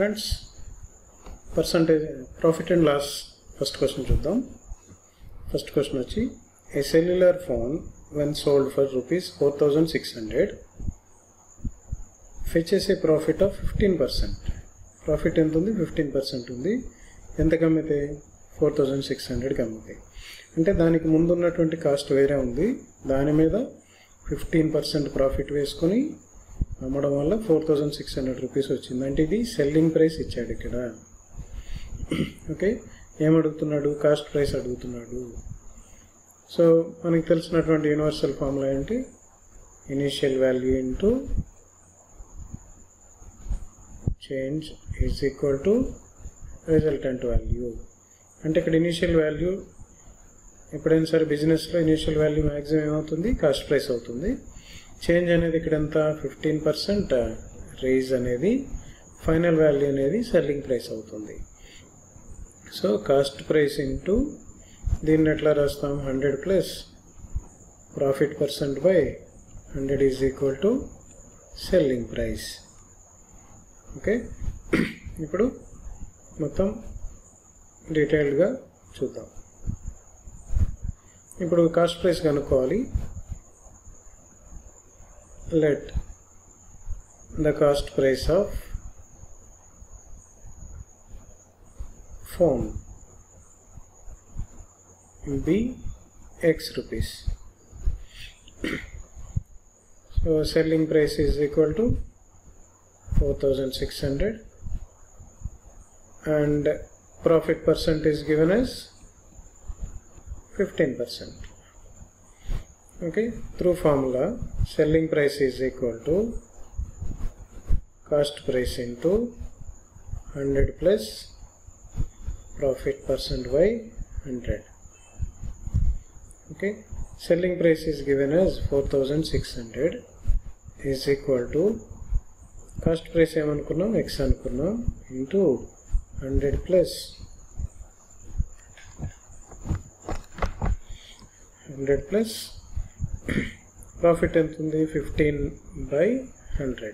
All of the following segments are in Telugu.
Friends percentage profit and loss first question చూద్దాం ఫస్ట్ క్వశ్చన్ వచ్చి a cellular phone when sold for rupees four thousand six hundred fetches a profit of fifteen percent profit ఎంత ఉంది ఫిఫ్టీన్ పర్సెంట్ ఉంది ఎంతకు అమ్మితే ఫోర్ థౌజండ్ సిక్స్ హండ్రెడ్కి అమ్మితే అంటే దానికి ముందు ఉన్నటువంటి కాస్ట్ వేరే ఉంది దాని మీద ఫిఫ్టీన్ పర్సెంట్ ప్రాఫిట్ వేసుకొని అమ్మడం వల్ల four thousand six hundred rupees వచ్చింది అంటే ఇది సెల్లింగ్ ప్రైస్ ఇచ్చాడు ఇక్కడ ఓకే ఏమడుగుతున్నాడు కాస్ట్ ప్రైస్ అడుగుతున్నాడు సో మనకి తెలిసినటువంటి యూనివర్సల్ ఫార్ములా ఏంటి initial value into change is equal to resultant value అంటే ఇక్కడ ఇనీషియల్ వాల్యూ ఎప్పుడైనా సరే బిజినెస్లో ఇనీషియల్ వాల్యూ మ్యాక్సిమం ఏమవుతుంది కాస్ట్ ప్రైస్ అవుతుంది చేంజ్ అనేది ఇక్కడ ఎంత ఫిఫ్టీన్ పర్సెంట్ రేజ్ అనేది ఫైనల్ వాల్యూ అనేది సెల్లింగ్ ప్రైస్ అవుతుంది సో కాస్ట్ ప్రైస్ ఇంటూ దీన్ని ఎట్లా రాస్తాం hundred plus profit percent by hundred is equal to selling price okay ఇప్పుడు మొత్తం డీటెయిల్డ్గా చూద్దాం ఇప్పుడు కాస్ట్ ప్రైస్ కనుక్కోవాలి let the cost price of phone be x rupees so selling price is equal to four thousand six hundred and profit percent is given as 15%. Okay, through formula, selling price is equal to cost price into 100 plus profit percent by 100. Okay, selling price is given as 4600 is equal to cost price ఏమనుకున్నాం ఎక్స్ అనుకున్నాం into hundred plus hundred plus profit ఎంత ఉంది ఫిఫ్టీన్ బై హండ్రెడ్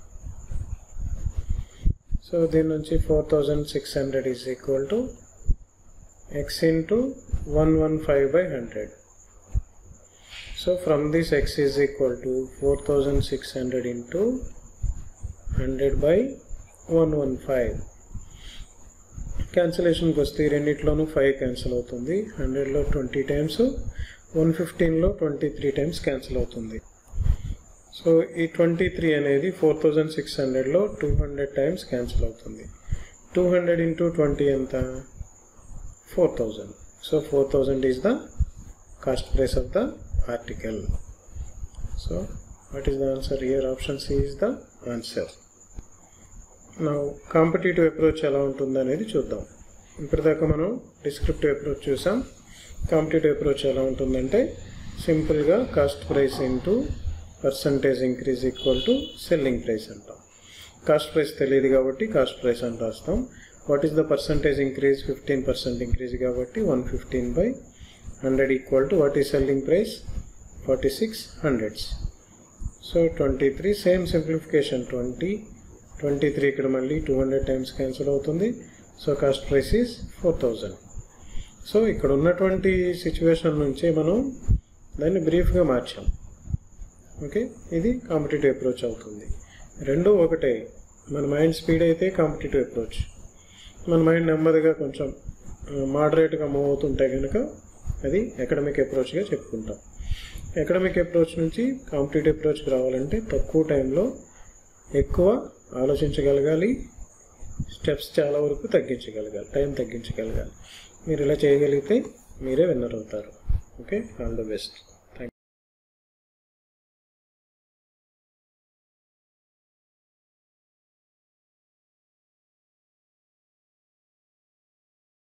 సో దీని నుంచి four thousand six hundred is equal to x into one one five by hundred so from this x is equal to four thousand six hundred into hundred by one one five క్యాన్సిలేషన్కి వస్తే ఈ రెండిట్లోనూ ఫైవ్ క్యాన్సిల్ అవుతుంది హండ్రెడ్లో ట్వంటీ టైమ్స్ వన్ ఫిఫ్టీన్లో ట్వంటీ త్రీ టైమ్స్ క్యాన్సిల్ అవుతుంది సో ఈ ట్వంటీ త్రీ అనేది ఫోర్ థౌజండ్ సిక్స్ హండ్రెడ్లో టూ హండ్రెడ్ టైమ్స్ క్యాన్సిల్ అవుతుంది టూ హండ్రెడ్ ఇంటూ ట్వంటీ ఎంత four thousand so four thousand is the cost price of the article so what is the answer here option C is the answer నా కాంపిటేటివ్ అప్రోచ్ ఎలా ఉంటుంది అనేది చూద్దాం ఇప్పటిదాకా మనం డిస్క్రిప్టివ్ అప్రోచ్ చూసాం కాంపిటేటివ్ అప్రోచ్ ఎలా ఉంటుందంటే సింపుల్గా cost price into percentage increase equal to selling price అంటాం కాస్ట్ ప్రైస్ తెలియదు కాబట్టి కాస్ట్ ప్రైస్ అని రాస్తాం what is the percentage increase fifteen percent increase కాబట్టి one fifteen by hundred equal to what is selling price forty six hundreds so twenty three same simplification twenty twenty three ఇక్కడ మళ్ళీ టూ హండ్రెడ్ టైమ్స్ క్యాన్సిల్ అవుతుంది so cost price is four thousand so ఇక్కడ ఉన్నటువంటి సిచ్యువేషన్ నుంచి మనం దాన్ని బ్రీఫ్గా మార్చాం ఓకే ఇది కాంపిటేటివ్ అప్రోచ్ అవుతుంది రెండు ఒకటే మన మైండ్ స్పీడ్ అయితే కాంపిటేటివ్ అప్రోచ్ మన మైండ్ నెమ్మదిగా కొంచెం మోడరేట్గా మూవ్ అవుతుంటే కనుక అది అకాడమిక్ అప్రోచ్గా చెప్పుకుంటాం అకాడమిక్ అప్రోచ్ నుంచి కాంపిటేటివ్ అప్రోచ్కి రావాలంటే తక్కువ టైంలో ఎక్కువ ఆలోచించగలగాలి స్టెప్స్ చాలా వరకు తగ్గించగలగాలి టైం తగ్గించగలగాలి మీరు ఇలా చేయగలిగితే మీరే విన్నర్ అవుతారు ఓకే ఆల్ ద బెస్ట్